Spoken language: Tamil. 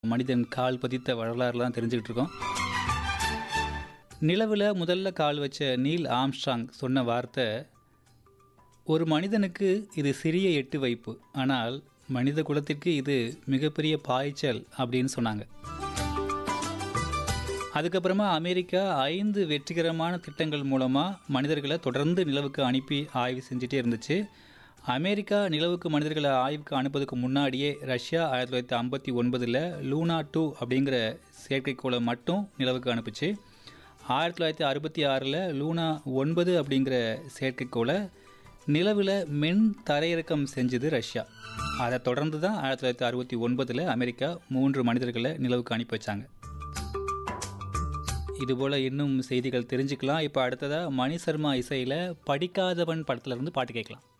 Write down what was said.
மனிதன் கால் பதித்த வரலாறுலாம் தெரிஞ்சுக்கிட்டு இருக்கோம் நிலவில் முதல்ல கால் வச்ச நீல் ஆம்ஸ்ட்ராங் சொன்ன வார்த்தை ஒரு மனிதனுக்கு இது சிறிய எட்டு வைப்பு ஆனால் மனித குலத்திற்கு இது மிகப்பெரிய பாய்ச்சல் அப்படின்னு சொன்னாங்க அதுக்கப்புறமா அமெரிக்கா ஐந்து வெற்றிகரமான திட்டங்கள் மூலமாக மனிதர்களை தொடர்ந்து நிலவுக்கு அனுப்பி ஆய்வு செஞ்சுட்டே இருந்துச்சு அமெரிக்கா நிலவுக்கு மனிதர்களை ஆய்வுக்கு அனுப்புறதுக்கு முன்னாடியே ரஷ்யா ஆயிரத்தி தொள்ளாயிரத்தி ஐம்பத்தி ஒன்பதில் லூனா டூ அப்படிங்கிற செயற்கைக்கோளை மட்டும் நிலவுக்கு அனுப்புச்சு ஆயிரத்தி தொள்ளாயிரத்தி அறுபத்தி ஆறில் லூனா ஒன்பது அப்படிங்கிற செயற்கைக்கோளை நிலவில் மென் தரையிறக்கம் செஞ்சது ரஷ்யா அதை தொடர்ந்து தான் ஆயிரத்தி தொள்ளாயிரத்தி அறுபத்தி ஒன்பதில் அமெரிக்கா மூன்று மனிதர்களை நிலவுக்கு அனுப்பி வச்சாங்க இதுபோல் இன்னும் செய்திகள் தெரிஞ்சுக்கலாம் இப்போ அடுத்ததாக மணி சர்மா இசையில் படிக்காதவன் படத்துல இருந்து பாட்டு கேட்கலாம்